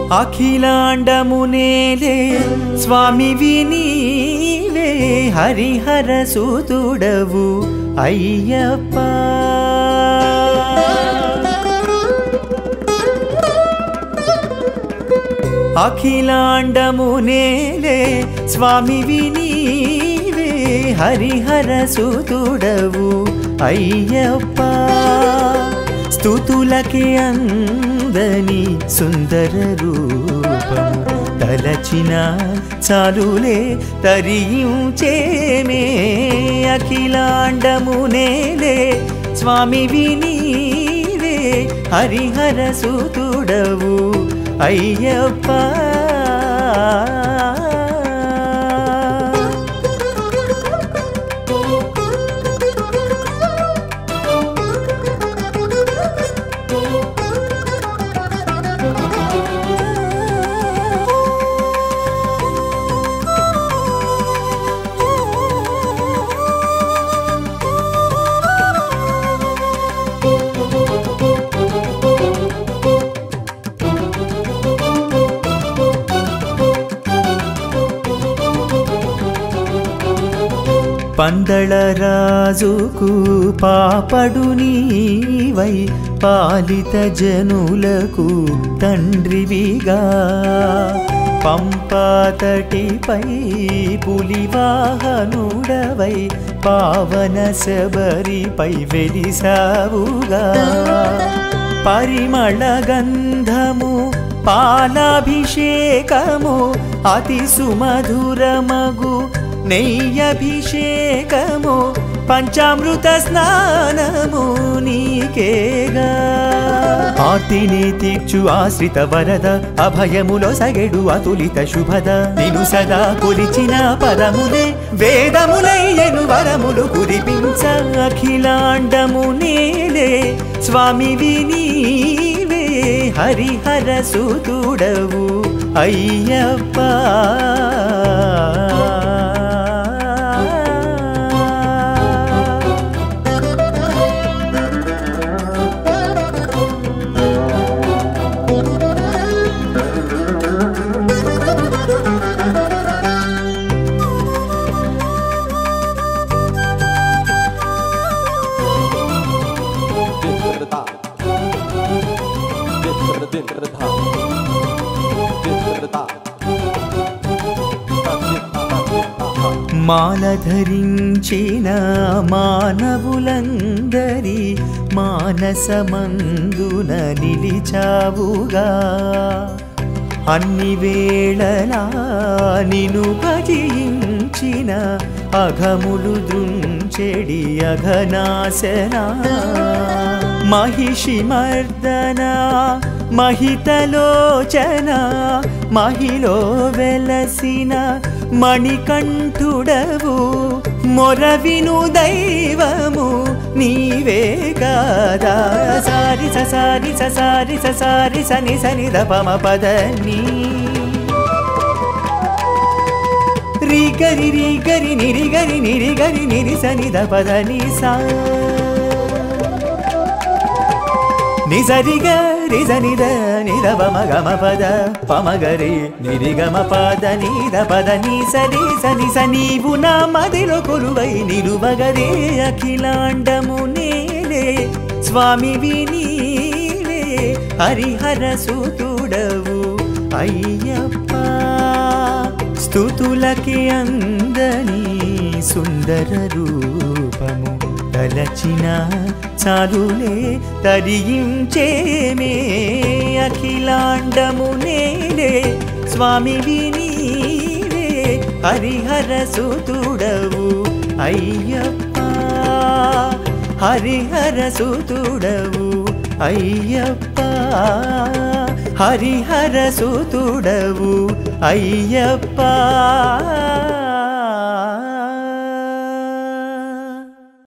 అఖిలాండమునేలే స్వామి వినీవే హరిహర సూతుడవు అయ్యప్ప అఖిలాండమునేలే స్వామి వినీవే హరిహర సూతుడవు అయ్యప్ప స్థుతులకి అందని సుందర రూపము తలచిన చాలులే తరించేమే అఖిలాండమునేలే స్వామి వినీవే హరిహర సూతుడవు అయ్యప్ప పందళరాజుకు పాపడు నీవై పాలిత జనులకు తండ్రివిగా పంపాతటిపై పులివాహనుడవై పావన శబరిపై వెలిసావుగా పరిమళ గంధము పాలాభిషేకము అతి సుమధురమగు నెయ్యభిషేకము పంచామృత స్నానము నీకేగా ఆర్తిని తీర్చు ఆశ్రిత వరద అభయములో సగెడు అతులిత శుభద నిను సదా కొలిచిన పదములే వేదములయ్యను వరములు కురిపించ అఖిలాండము నేలే స్వామి వినీవే హరిహర సూతుడవు అయ్యప్ప మాల ధరించిన మానవులందరి మానసమందున నిలిచావుగా అన్ని వేళలా నిను భజించిన అఘములు దృంచెడి అఘనాశనా మహిషి మర్దన మహితలోచన మహిలో వెలసిన మణికంఠుడవు మొరవిను దైవము నీవే కాదా సారి సారి సారి సారి సని సని దపమ పదని రి గరి రి గరి నిరి గరి నిరి గరి నిరి సని దపదని సా నిజరిగ రిజనిద నిరవ మగమ పద పమగరి నిరిగమ పద నీద పద నీ సరి సని స నీవు నా మదిలో కొలువై నిలువగరే అఖిలాండము నేలే స్వామి వినీలే హరిహర సూతుడవు అయ్యప్ప స్థుతులకి అందని సుందర రూపము తలచిన చాలులే తరించేమే అఖిలాండము నేలే స్వామి వినీవే హరిహర సుతుడవు అయ్యప్ప హరిహర సుతుడవు అయ్యప్ప హరిహర సుతుడవు అయ్యప్ప